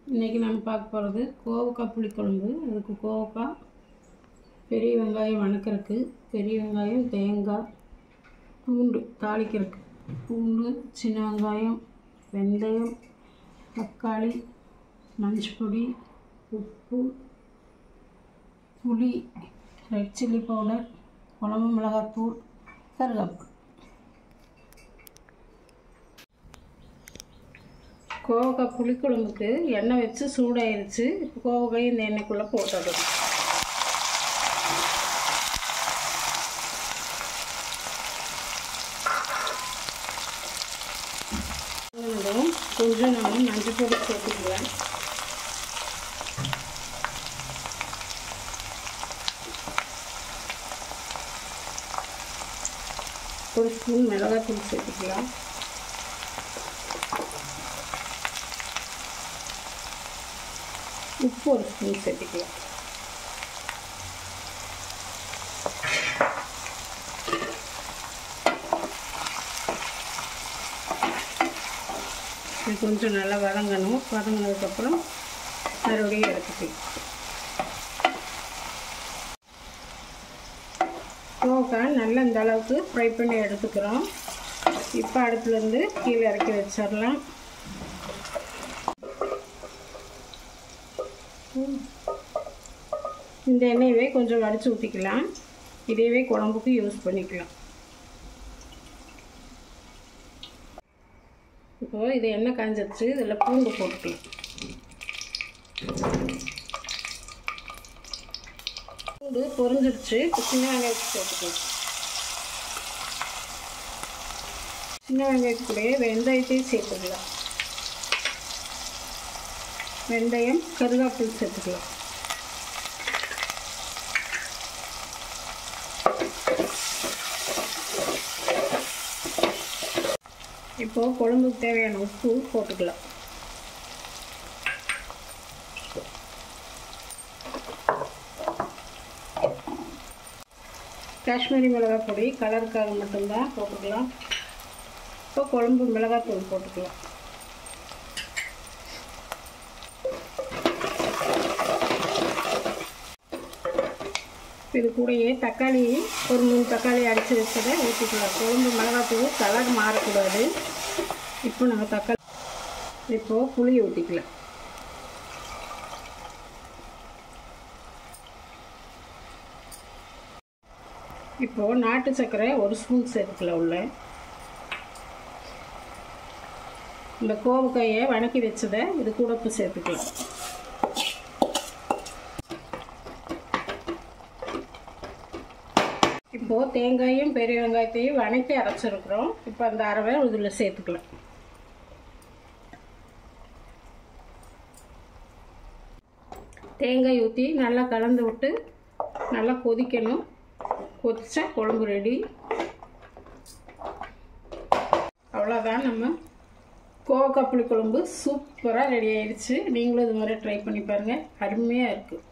இன்றைக்கி நம்ம பார்க்க போகிறது கோவக்காய் புளிக்குழம்பு அதுக்கு கோவக்காய் பெரிய வெங்காயம் வணக்கறக்கு பெரிய வெங்காயம் தேங்காய் பூண்டு தாளிக்கிறதுக்கு பூண்டு சின்ன வெங்காயம் வெந்தயம் தக்காளி மஞ்சள் பொடி உப்பு புளி ரெட் சில்லி பவுடர் குழம்பு மிளகாத்தூள் கருவேப்பிலை கோவக்காய் புளிக்குழம்புக்கு எண்ணெய் வச்சு சூடாயிருச்சு இப்போ கோவக்காய் இந்த எண்ணெய்க்குள்ளே போட்டுடணும் அதுவும் கொஞ்சம் நம்ம மஞ்சள் பொடி சேர்த்துக்கலாம் ஒரு ஸ்பூன் மிளகாத்தூள் சேர்த்துக்கலாம் உப்பு ஒரு ஸ்பூன் சேர்த்துக்கலாம் இது கொஞ்சம் நல்லா வதங்கணும் வதங்கினதுக்கப்புறம் மறுபடியும் எடுத்துக்கலாம் கோவக்காய் நல்லா இந்த அளவுக்கு ஃப்ரை பண்ணி எடுத்துக்கிறோம் இப்போ அடுப்புலேருந்து கீழே இறக்கி வச்சிடலாம் இந்த எண்ணெயவே கொஞ்சம் வடித்து ஊற்றிக்கலாம் இதையவே குழம்புக்கு யூஸ் பண்ணிக்கலாம் இப்போது இது எண்ணெய் காஞ்சிருச்சு இதில் பூண்டு போட்டுக்கலாம் பூண்டு பொரிஞ்சிடுச்சு சின்ன வெங்காயத்தை போட்டுக்கலாம் சின்ன வெங்காயத்துக்குள்ளேயே வெந்தயத்தையும் சேர்த்துக்கலாம் வெந்தயம் கருவேப்பில் சேர்த்துக்கலாம் இப்போது குழம்புக்கு தேவையான உப்பு போட்டுக்கலாம் காஷ்மீரி மிளகாய் பொடி கலருக்காக மட்டும்தான் போட்டுக்கலாம் இப்போ குழம்பு மிளகாய் தூள் போட்டுக்கலாம் இது கூடயே தக்காளி ஒரு மூணு தக்காளி அடித்து வச்சதை ஊற்றிக்கலாம் குழம்பு மிளகாத்தூள் கலர் மாறக்கூடாது இப்போ நம்ம தக்காளி இப்போது புளி ஊற்றிக்கலாம் இப்போது நாட்டு சர்க்கரை ஒரு ஸ்பூன் சேர்த்துக்கலாம் உள்ள இந்த கோவக்காயை வணக்கி வச்சதை இது கூட இப்போ சேர்த்துக்கலாம் இப்போது தேங்காயும் பெரிய வெங்காயத்தையும் வணக்கி அரைச்சிருக்கிறோம் இப்போ அந்த அரைவை இதில் சேர்த்துக்கலாம் தேங்காய் ஊற்றி நல்லா கலந்து விட்டு நல்லா கொதிக்கணும் கொதிச்சா குழம்பு ரெடி அவ்வளோதான் நம்ம கோவக்காய் புளி குழம்பு சூப்பராக ரெடி ஆயிடுச்சு நீங்களும் இது மாதிரி ட்ரை பண்ணி பாருங்கள் அருமையாக இருக்குது